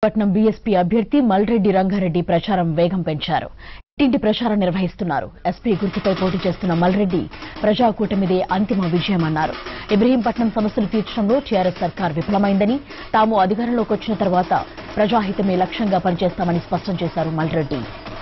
పట్నం బీఎస్పీ అభ్యర్థి మల్రెడ్డి రంగారెడ్డి ప్రచారం వేగం పెంచారు ఇంటింటి ప్రచారం నిర్వహిస్తున్నారు ఎస్పీ గుర్తుపై పోటీ చేస్తున్న మల్రెడ్డి ప్రజాకూటమిదే అంతిమ విజయమన్నారు ఇబ్రహీంపట్నం సమస్యలు తీర్చడంలో టీఆర్ఎస్ సర్కార్ విఫలమైందని తాము అధికారంలోకి వచ్చిన తర్వాత ప్రజాహితమే లక్ష్యంగా పనిచేస్తామని స్పష్టం చేశారు మల్రెడ్డి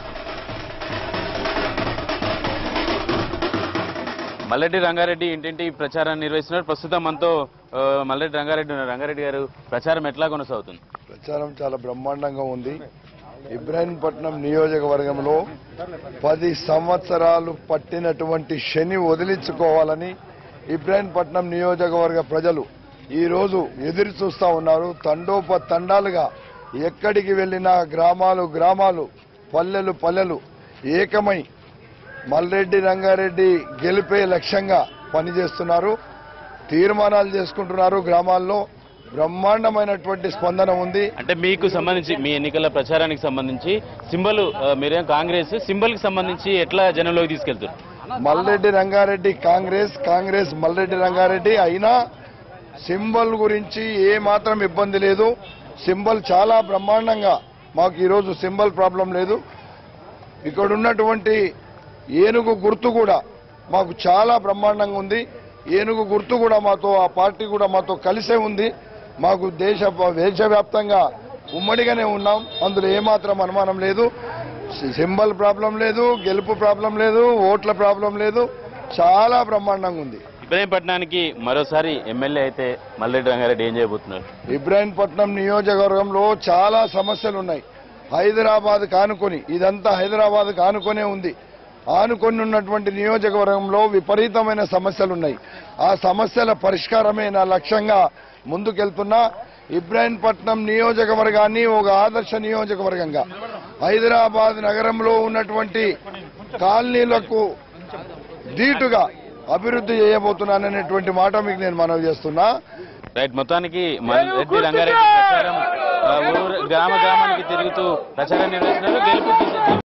మల్లెడ్డి రంగారెడ్డి ఇంటింటి ప్రచారాన్ని నిర్వహిస్తున్నారు ప్రస్తుతం మనతో ఆ, మల్లెడ్డి రంగారెడ్డి ఉన్నారు రంగారెడ్డి గారు ప్రచారం ఎట్లా కొనసాగుతుంది ప్రచారం చాలా బ్రహ్మాండంగా ఉంది ఇబ్రాహీంపట్నం నియోజకవర్గంలో పది సంవత్సరాలు పట్టినటువంటి శని వదిలించుకోవాలని ఇబ్రాహీంపట్నం నియోజకవర్గ ప్రజలు ఈరోజు ఎదురు చూస్తా ఉన్నారు తండోప తండాలుగా ఎక్కడికి వెళ్ళినా గ్రామాలు గ్రామాలు పల్లెలు పల్లెలు ఏకమై మల్రెడ్డి రంగారెడ్డి గెలిపే లక్ష్యంగా పనిచేస్తున్నారు తీర్మానాలు చేసుకుంటున్నారు గ్రామాల్లో బ్రహ్మాండమైనటువంటి స్పందన ఉంది అంటే మీకు సంబంధించి మీ ఎన్నికల ప్రచారానికి సంబంధించి సింబల్ ఆ, మీరేం కాంగ్రెస్ సింబల్ కి సంబంధించి ఎట్లా జనంలోకి తీసుకెళ్తారు మల్రెడ్డి రంగారెడ్డి కాంగ్రెస్ కాంగ్రెస్ మల్రెడ్డి రంగారెడ్డి అయినా సింబల్ గురించి ఏ మాత్రం ఇబ్బంది లేదు సింబల్ చాలా బ్రహ్మాండంగా మాకు ఈరోజు సింబల్ ప్రాబ్లం లేదు ఇక్కడ ఉన్నటువంటి ఏనుగు గుర్తు కూడా మాకు చాలా బ్రహ్మాండంగా ఉంది ఏనుగు గుర్తు కూడా మాతో ఆ పార్టీ కూడా మాతో కలిసే ఉంది మాకు దేశ దేశవ్యాప్తంగా ఉమ్మడిగానే ఉన్నాం అందులో ఏమాత్రం అనుమానం లేదు సింబల్ ప్రాబ్లం లేదు గెలుపు ప్రాబ్లం లేదు ఓట్ల ప్రాబ్లం లేదు చాలా బ్రహ్మాండంగా ఉంది ఇబ్రహీంపట్నానికి మరోసారి ఎమ్మెల్యే అయితే మల్లెడ్డి రంగారెడ్డి ఏం చేయబోతున్నారు ఇబ్రాహీంపట్నం నియోజకవర్గంలో చాలా సమస్యలు ఉన్నాయి హైదరాబాద్ కానుకొని ఇదంతా హైదరాబాద్ కానుకొనే ఉంది ఆనుకొని ఉన్నటువంటి నియోజకవర్గంలో విపరీతమైన సమస్యలు ఉన్నాయి ఆ సమస్యల పరిష్కారమే నా లక్ష్యంగా ముందుకెళ్తున్నా ఇబ్రాహీంపట్నం నియోజకవర్గాన్ని ఒక ఆదర్శ నియోజకవర్గంగా హైదరాబాద్ నగరంలో ఉన్నటువంటి కాలనీలకు ధీటుగా అభివృద్ధి చేయబోతున్నాననేటువంటి మాట మీకు నేను మనవి చేస్తున్నా రైట్ మొత్తానికి మల్లెడ్డి రంగారెడ్డి ప్రచారం ఆ, ఊరు గ్రామ గ్రామానికి తిరుగుతూ ప్రచారం నిర్వహిస్తున్నారు గెలుపు దిశ-